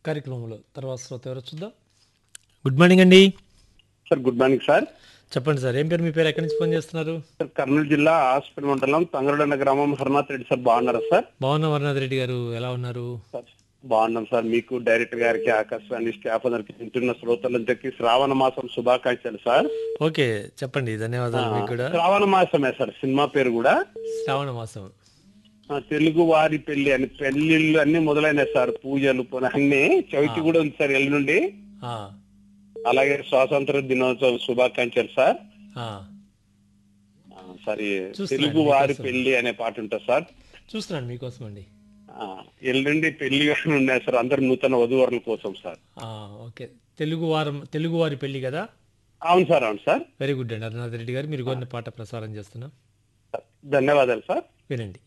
కార్యక్రమంలో తర్వాత శ్రోత ఎవరో చూద్దాం గుడ్ మార్నింగ్ అండి సార్ గుడ్ మార్నింగ్ సార్ చెప్పండి సార్ ఏం పేరు మీ పేరు ఎక్కడి నుంచి ఫోన్ చేస్తున్నారు సార్ కర్నూలు జిల్లా హాస్పిటల్ మండలం తంగరడండ గ్రామం హర్నాథ్ రెడ్డి సార్ బాగున్నారా సార్ బాగున్నా వరనాథ్ రెడ్డి గారు ఎలా ఉన్నారు సార్ బాగున్నాం సార్ మీకు డైరెక్టర్ గారికి ఆకాశవాణి స్టాఫ్ అందరికి వింటున్న శ్రోతలందరికీ శ్రావణ మాసం శుభాకాంక్షలు సార్ ఓకే చెప్పండి ధన్యవాదాలు మీకు కూడా శ్రావణ మాసమే సార్ సినిమా పేరు కూడా శ్రావణ మాసం ఆ, తెలుగు వారి పెళ్లి అని పెళ్లిళ్ళు అన్ని మొదలైనాయి సార్ పూజలు పునః అన్ని చవితి కూడా ఉంది సార్ ఎల్లుండి ఆ, అలాగే స్వాతంత్ర దినోత్సవ శుభాకాంక్షలు సార్ ఆ. ఆ, సరే చూస్తున్నాను, తెలుగు వారి మీకోసం. పెళ్లి అనే పాట ఉంటుంది సార్ చూస్తున్నాను మీకోసం అండి ఆ, ఎల్లుండి పెళ్లి ఉన్నాయి సార్ అందరు నూతన వధువరుల కోసం సార్ ఆ, ఓకే తెలుగు వారం తెలుగు వారి పెళ్లి కదా అవును సార్ అవును సార్ వెరీ గుడ్ అండి అరుణాథ్ రెడ్డి గారు మీరు కోరిన పాట ప్రసారం చేస్తున్నాం ధన్యవాదాలు సార్ వినండి